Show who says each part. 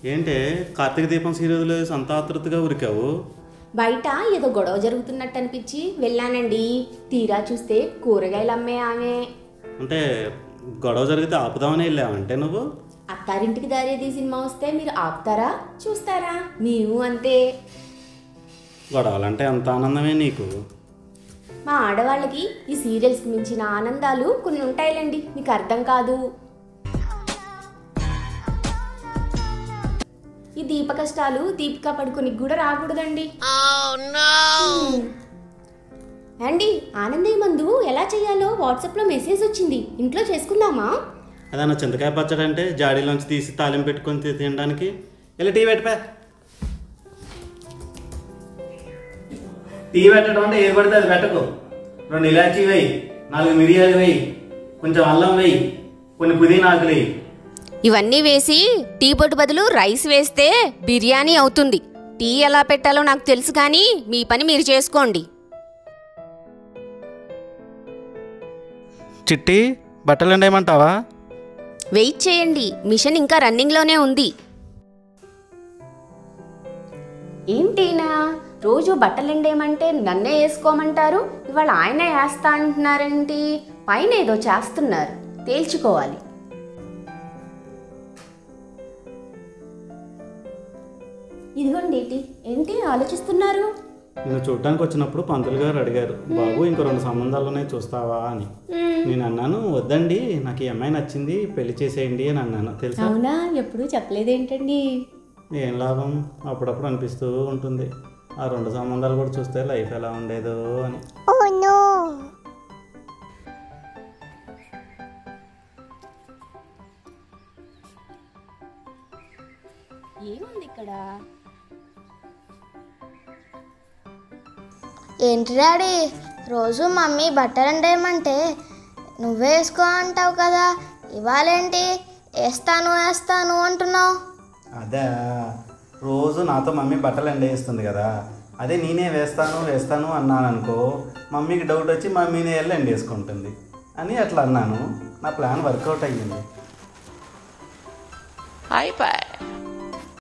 Speaker 1: ఏంటే కార్తీక దీపం సీరియల్ అంత ఆతృతగా ఉరికావు
Speaker 2: బయట ఏదో గొడవ జరుగుతున్నట్టు అనిపించి వెళ్ళానండి తీరా చూస్తే కూరగాయలు అమ్మే ఆమె
Speaker 1: అంటే గొడవ జరిగితే ఆపుదామని వెళ్ళావంటే నువ్వు
Speaker 2: అత్తారింటికి దారేది సినిమా వస్తే మీరు ఆపుతారా చూస్తారా మేము అంతే
Speaker 1: గొడవలంటే అంత ఆనందమే నీకు
Speaker 2: మా ఆడవాళ్ళకి ఈ సీరియల్స్కి మించిన ఆనందాలు కొన్ని ఉంటాయిలేండి మీకు అర్థం కాదు ఈ దీప కష్టాలు దీపిక పడుకునికి కూడా రాకూడదండి హ్మ్. అండి ఆనందయ్య మందు ఎలా చేయాలో వాట్సాప్లో మెసేజ్ వచ్చింది ఇంట్లో చేసుకుందామా
Speaker 1: అదన్నా చింతకాయ పచ్చడి అంటే జాడీలోంచి తీసి తాలింపు పెట్టుకొని తి- తినడానికి ఇలా టీ పెట్టపా టీ పెట్టడం అంటే ఏది పడితే అది పెట్టకు రెండు ఇలాచీ వేయి నాలుగు మిరియాలు వేయి కొంచెం అల్లం వేయి కొన్ని పుదీనా ఆకులు వేయి
Speaker 2: ఇవన్నీ వేసి టీ పొట్టు బదులు రైస్ వేస్తే బిర్యానీ అవుతుంది టీ ఎలా పెట్టాలో నాకు తెలుసు కానీ మీ పని మీరు చేసుకోండి
Speaker 1: చిట్టి బట్టలు ఎండేయమంటావా
Speaker 2: వెయిట్ చేయండి మిషన్ ఇంకా రన్నింగ్లోనే ఉంది ఏంటినా రోజు బట్టలు ఎండేయమంటే నన్నే వేసుకోమంటారు ఇవాళ ఆయన వేస్తా అంటున్నారేంటి పైన ఏదో చేస్తున్నారు తేల్చుకోవాలి ఇదిగోండి ఏంటి ఏంటి ఆలోచిస్తున్నారు
Speaker 1: నేను చూడటానికి వచ్చినప్పుడు పంతులు గారు అడిగారు బాబు ఇంకో రెండు సంబంధాలు ఉన్నాయి చూస్తావా అని నేను అన్నాను వద్దండి నాకు ఈ అమ్మాయి నచ్చింది పెళ్లి చేసేయండి అని అన్నాను తెలుసా
Speaker 2: అవునా ఎప్పుడు చెప్పలేదేంటండి
Speaker 1: ఏం లాభం అప్పుడప్పుడు అనిపిస్తూ ఉంటుంది ఆ రెండు సంబంధాలు కూడా చూస్తే లైఫ్ ఎలా ఉండేదో అని
Speaker 2: ఏముంది ఇక్కడ
Speaker 3: ఏంటి డాడీ రోజు మమ్మీ బట్టలు ఎండేయమంటే నువ్వే వేసుకో అంటావు కదా ఇవాళేంటి వేస్తాను వేస్తాను అంటున్నావు
Speaker 1: అదే రోజు నాతో మమ్మీ బట్టలు ఎండేస్తుంది కదా అదే నేనే వేస్తాను వేస్తాను అన్నాను అనుకో మమ్మీకి డౌట్ వచ్చి మమ్మీనే వెళ్ళి ఎండేసుకుంటుంది అని అట్లా అన్నాను నా ప్లాన్ వర్కౌట్ అయ్యింది
Speaker 4: iPad.